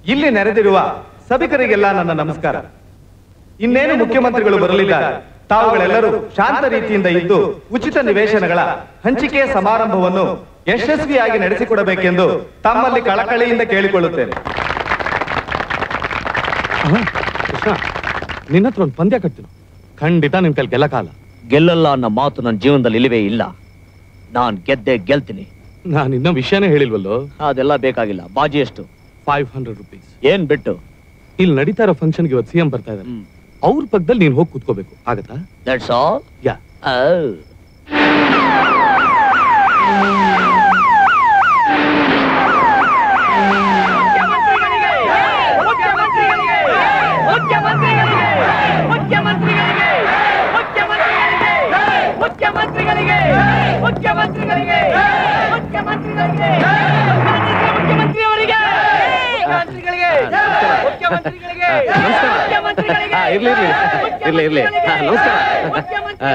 ಇಲ್ಲಿ ನೆರೆದಿರುವ ಸಭಿಕರಿಗೆಲ್ಲ ನನ್ನ ನಮಸ್ಕಾರ ಇನ್ನೇನು ಮುಖ್ಯಮಂತ್ರಿಗಳು ಬರಲಿದ್ದಾರೆ ತಾವುಗಳೆಲ್ಲರೂ ಶಾಂತ ರೀತಿಯಿಂದ ಇದ್ದು ಉಚಿತ ನಿವೇಶನಗಳ ಹಂಚಿಕೆ ಸಮಾರಂಭವನ್ನು ಯಶಸ್ವಿಯಾಗಿ ನಡೆಸಿಕೊಡಬೇಕೆಂದು ತಮ್ಮಲ್ಲಿ ಕಳಕಳಿಯಿಂದ ಕೇಳಿಕೊಳ್ಳುತ್ತೇನೆ ಕೃಷ್ಣ ನಿನ್ನ ಹತ್ರ ಒಂದು ಪಂದ್ಯ ಕಟ್ತೀನಿ ಖಂಡಿತ ನಿನ್ ಕೈಲಿ ಗೆಲ್ಲಕಾಲ ಗೆಲ್ಲಲ್ಲ ಅನ್ನೋ ಮಾತು ನನ್ನ ಜೀವನದಲ್ಲಿ ಇಲ್ಲವೇ ಇಲ್ಲ ನಾನ್ ಗೆದ್ದೆ ಗೆಲ್ತೀನಿ ನಾನು ಇನ್ನೂ ವಿಷಯನೇ ಹೇಳಿಲ್ವಲ್ಲೋ ಅದೆಲ್ಲ ಬೇಕಾಗಿಲ್ಲ ಬಾಜಿ ಎಷ್ಟು ಫೈವ್ ಹಂಡ್ರೆಡ್ ರುಪೀಸ್ ಏನ್ ಬಿಟ್ಟು ಇಲ್ಲಿ ನಡೀತಾ ಇರೋ ಫಂಕ್ಷನ್ಗೆ ಇವತ್ತು ಸಿಎಂ ಬರ್ತಾ ಇದ್ದಾರೆ ಅವ್ರ ಪಕ್ಕದಲ್ಲಿ ನೀನ್ ಹೋಗಿ ಕೂತ್ಕೋಬೇಕು ಆಗತ್ತಾ ದಟ್ಸ್ ಆಲ್ ಯಾ ಇರ್ಲಿ ಇರ್ಲಿ ಇರ್ಲಿ ಇರ್ಲಿ ಹಾ, ನಮಸ್ಕಾರ ಹಾ.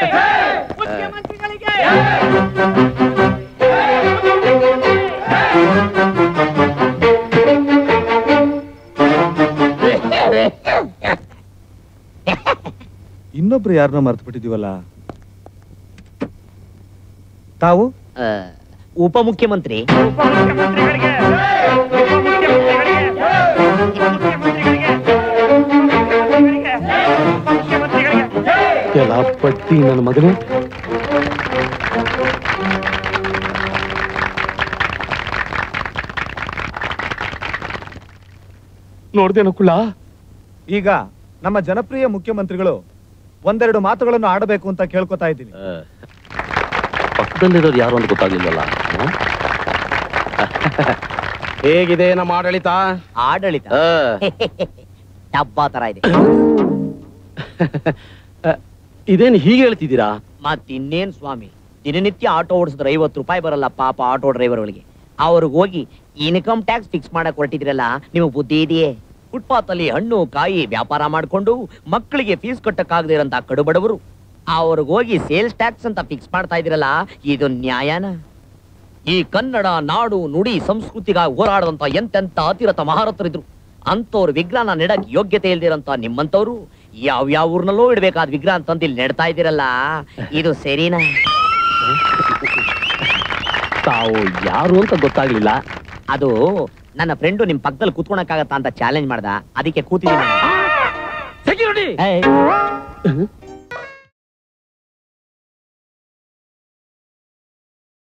ಇನ್ನೊಬ್ರು ಯಾರನ್ನ ಮರ್ತು ಬಿಟ್ಟಿದೀವಲ್ಲ ತಾವು ಉಪಮುಖ್ಯಮಂತ್ರಿ ಎಲ್ಲ ಪಟ್ಟಿ ನನ್ನ ಮಗನೇ ನೋಡ್ದೇನ ಕುಳ್ಳ ಈಗ ನಮ್ಮ ಜನಪ್ರಿಯ ಮುಖ್ಯಮಂತ್ರಿಗಳು ಒಂದೆರಡು ಮಾತುಗಳನ್ನು ಆಡಬೇಕು ಅಂತ ಕೇಳ್ಕೊತಾ ಇದ್ದೀನಿ ಪಕ್ಕದಲ್ಲಿರೋರು ಯಾರು ಅಂತ ಗೊತ್ತಾಗ್ಲಿಲ್ವಲ್ಲ ಹೇಗಿದೆ ನಮ್ಮ ಆಡಳಿತ ಆಡಳಿತ ಆ, ಡಬ್ಬಾ ತರ ಇದೆ ಇದೇನು ಹೀಗೆ ಹೇಳ್ತಿದ್ದೀರಾ ಮತ್ತಿನ್ನೇನ್ ಸ್ವಾಮಿ ದಿನನಿತ್ಯ ಆಟೋ ಓಡಿಸಿದ್ರೆ ಐವತ್ತು ರೂಪಾಯಿ ಬರಲ್ಲ ಪಾಪ ಆಟೋ ಡ್ರೈವರ್ಗಳಿಗೆ ಅವ್ರಿಗೆ ಹೋಗಿ ಇನ್ಕಮ್ ಟ್ಯಾಕ್ಸ್ ಫಿಕ್ಸ್ ಮಾಡಕ್ ಹೊರಟಿದ್ರಲ್ಲ ನಿಮಗೆ ಬುದ್ಧಿ ಇದೆಯೇ ಫುಟ್ಪಾತ್ ಅಲ್ಲಿ ಹಣ್ಣು ಕಾಯಿ ವ್ಯಾಪಾರ ಮಾಡ್ಕೊಂಡು ಮಕ್ಕಳಿಗೆ ಫೀಸ್ ಕಟ್ಟಕ್ಕಾಗದೇ ಇರೋಂತ ಕಡುಬಡವರು ಅವ್ರಿಗೆ ಹೋಗಿ ಸೇಲ್ಸ್ ಟ್ಯಾಕ್ಸ್ ಅಂತ ಫಿಕ್ಸ್ ಮಾಡ್ತಾ ಇದ್ರಲ್ಲ ಇದು ನ್ಯಾಯನ ಈ ಕನ್ನಡ ನಾಡು ನುಡಿ ಸಂಸ್ಕೃತಿಗಾಗಿ ಹೋರಾಡದಂತ ಎಂತೆಂತ ಅತಿರಥ ಮಹಾರಥರಿದ್ರು ಅಂತವ್ರ ವಿಗ್ರಹನ ನೆಡಕ್ ಯೋಗ್ಯತೆ ಇಲ್ದಿರಂತ ನಿಮ್ಮಂತವ್ರು ಯಾವ ಯಾವ ಊರ್ನಲ್ಲೋ ಇಡ್ಬೇಕಾದ ವಿಗ್ರಹ ಅಂತಂದು ಇಲ್ಲಿ ನೆಡ್ತಾ ಇದ್ದೀರಲ್ಲ ಇದು ಸರಿನಾ ತಾವು ಯಾರು ಅಂತ ಗೊತ್ತಾಗ್ಲಿಲ್ಲ ಅದು ನನ್ನ ಫ್ರೆಂಡು ನಿಮ್ ಪಕ್ಕದಲ್ಲಿ ಕುತ್ಕೊಳಕ್ಕಾಗತ್ತಾ ಅಂತ ಚಾಲೆಂಜ್ ಮಾಡ್ದ ಅದಕ್ಕೆ ಕೂತಿದ್ದೀನಿ ಸೆಕ್ಯೂರಿಟಿ ಏಯ್,